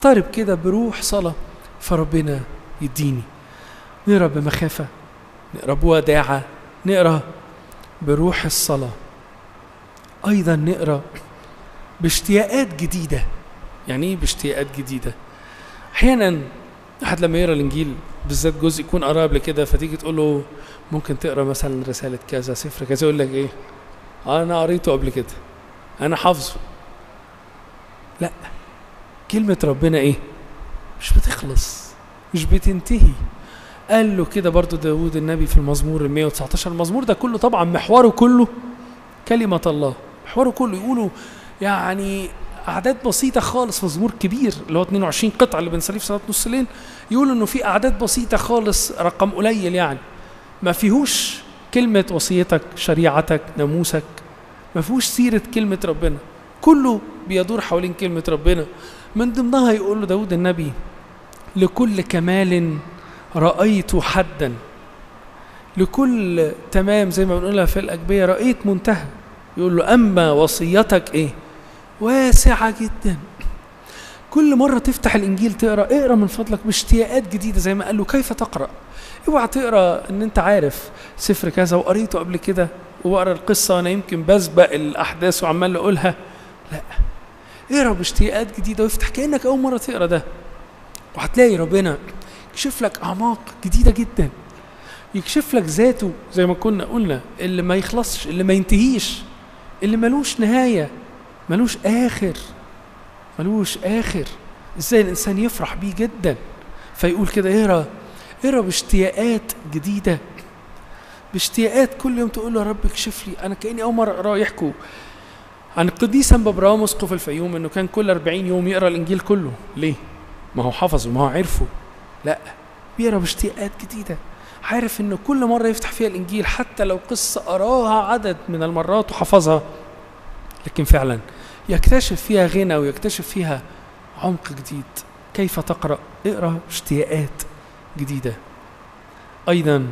اضطرب كده بروح صلاة فربنا يديني نقرا بمخافة نقرا بوداعة نقرا بروح الصلاة أيضا نقرا باشتياقات جديدة يعني إيه باشتياقات جديدة؟ أحيانا أحد لما يقرا الإنجيل بالذات جزء يكون قراه قبل كده فتيجي تقول له ممكن تقرا مثلا رسالة كذا سفر كذا يقول لك إيه؟ أنا قريته قبل كده أنا حافظه لا كلمة ربنا إيه؟ مش بتخلص مش بتنتهي قال له كده برضو داود النبي في المزمور ال 119 المزمور ده كله طبعا محوره كله كلمة الله محوره كله يقولوا يعني أعداد بسيطة خالص مزمور كبير اللي هو 22 قطعة اللي بنصليه في صلاة نص الليل يقولوا إنه في أعداد بسيطة خالص رقم قليل يعني ما فيهوش كلمة وصيتك شريعتك ناموسك ما فيهوش سيرة كلمة ربنا كله بيدور حوالين كلمة ربنا من ضمنها يقول له داود النبي لكل كمال رأيت حدا لكل تمام زي ما بنقولها في الأجبية رأيت منتهى يقول له أما وصيتك إيه واسعة جدا كل مرة تفتح الإنجيل تقرأ اقرأ من فضلك باشتياقات جديدة زي ما قال له كيف تقرأ اوعى تقرأ إن أنت عارف سفر كذا وقريته قبل كده وبقرا القصة وأنا يمكن بسبق الأحداث وعمال أقولها لا اقرأ باشتياقات جديدة وافتح كأنك أول مرة تقرأ ده وهتلاقي ربنا يكشف لك أعماق جديدة جدا يكشف لك ذاته زي ما كنا قلنا اللي ما يخلصش اللي ما ينتهيش اللي ملوش نهاية ملوش آخر ملوش آخر ازاي الإنسان يفرح بيه جدا فيقول كده اقرا اقرا باشتياقات جديدة باشتياقات كل يوم تقول له يا رب اكشف لي أنا كأني أول مرة أقراه يحكوا عن القديس أنبا برام اسقف الفيوم إنه كان كل 40 يوم يقرا الإنجيل كله ليه؟ ما هو حفظه ما هو عرفه لا بيقرا باشتياقات جديدة عارف إنه كل مرة يفتح فيها الإنجيل حتى لو قصة قراها عدد من المرات وحفظها لكن فعلا يكتشف فيها غنى ويكتشف فيها عمق جديد كيف تقرأ اقرأ اشتياقات جديدة أيضا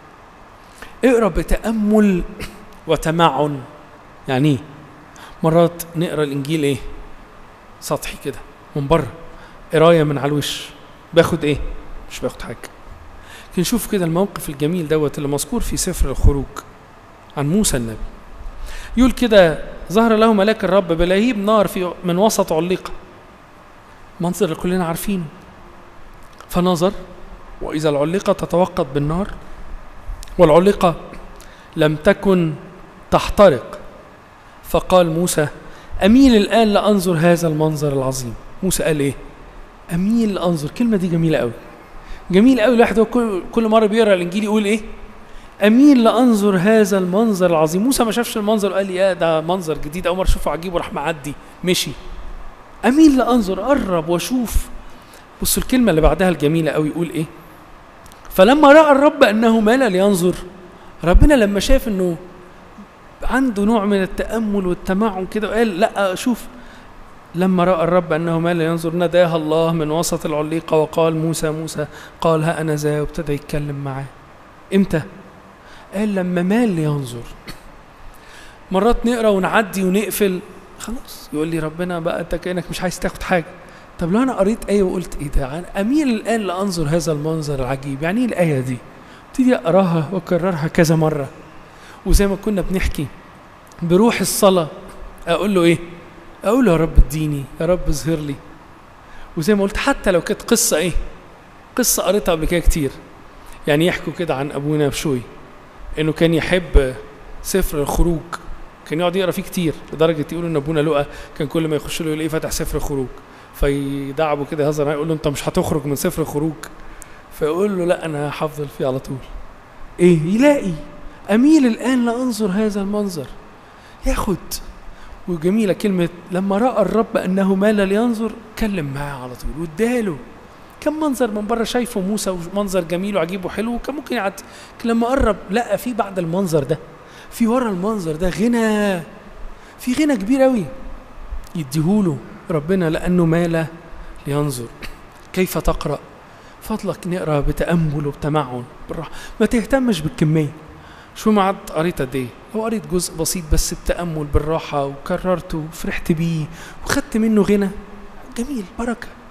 اقرأ بتأمل وتمعن يعني ايه مرات نقرأ الإنجيل ايه سطحي كده من بره قراية من على الوش باخد ايه مش باخد حاجة لكن نشوف كده الموقف الجميل دوت اللي مذكور في سفر الخروج عن موسى النبي يقول كده ظهر له ملاك الرب بلهيب نار في من وسط علقة منظر اللي كلنا عارفينه فنظر وإذا العلقة تتوقد بالنار والعلقة لم تكن تحترق فقال موسى أميل الآن لأنظر هذا المنظر العظيم موسى قال إيه أميل لأنظر كلمة دي جميلة قوي جميل قوي الواحد هو كل, كل مرة بيقرأ الإنجيل يقول إيه أميل لأنظر هذا المنظر العظيم موسى ما شافش المنظر وقال لي يا ده منظر جديد أول مرة أشوفه عجيب وراح معدي مشي أميل لأنظر قرب وأشوف بصوا الكلمة اللي بعدها الجميلة قوي يقول إيه فلما رأى الرب أنه مال لينظر ربنا لما شاف أنه عنده نوع من التأمل والتمعن كده قال لا شوف لما رأى الرب أنه مال ينظر ناداها الله من وسط العليقة وقال موسى موسى قال ها أنا ذا وابتدى يتكلم معاه إمتى؟ قال لما مال لينظر مرات نقرا ونعدي ونقفل خلاص يقول لي ربنا بقى انت كانك مش عايز تاخد حاجه طب لو انا قريت ايه وقلت ايه ده أنا اميل الان لانظر هذا المنظر العجيب يعني ايه الايه دي ابتدي اقراها واكررها كذا مره وزي ما كنا بنحكي بروح الصلاه اقول له ايه اقول له يا رب اديني يا رب اظهر لي وزي ما قلت حتى لو كانت قصه ايه قصه قريتها قبل كده كتير يعني يحكوا كده عن ابونا بشوي انه كان يحب سفر الخروج كان يقعد يقرا فيه كتير لدرجه يقولوا ان ابونا لقى كان كل ما يخش له يلاقيه فاتح سفر الخروج فيدعبه كده يهزر معاه يقول له انت مش هتخرج من سفر الخروج فيقول له لا انا هحفظل فيه على طول ايه يلاقي اميل الان لانظر هذا المنظر ياخد وجميلة كلمة لما رأى الرب أنه مال لينظر كلم معاه على طول واداله كم منظر من بره شايفه موسى ومنظر جميل وعجيب وحلو وكان ممكن يعدي لما قرب لقى في بعد المنظر ده في ورا المنظر ده غنى في غنى كبير قوي يديهوله ربنا لأنه مال لينظر كيف تقرأ فضلك نقرا بتأمل وبتمعن بالراحة ما تهتمش بالكمية شو ما عد قريت قد ايه هو قريت جزء بسيط بس بتأمل بالراحة وكررته وفرحت بيه وخدت منه غنى جميل بركة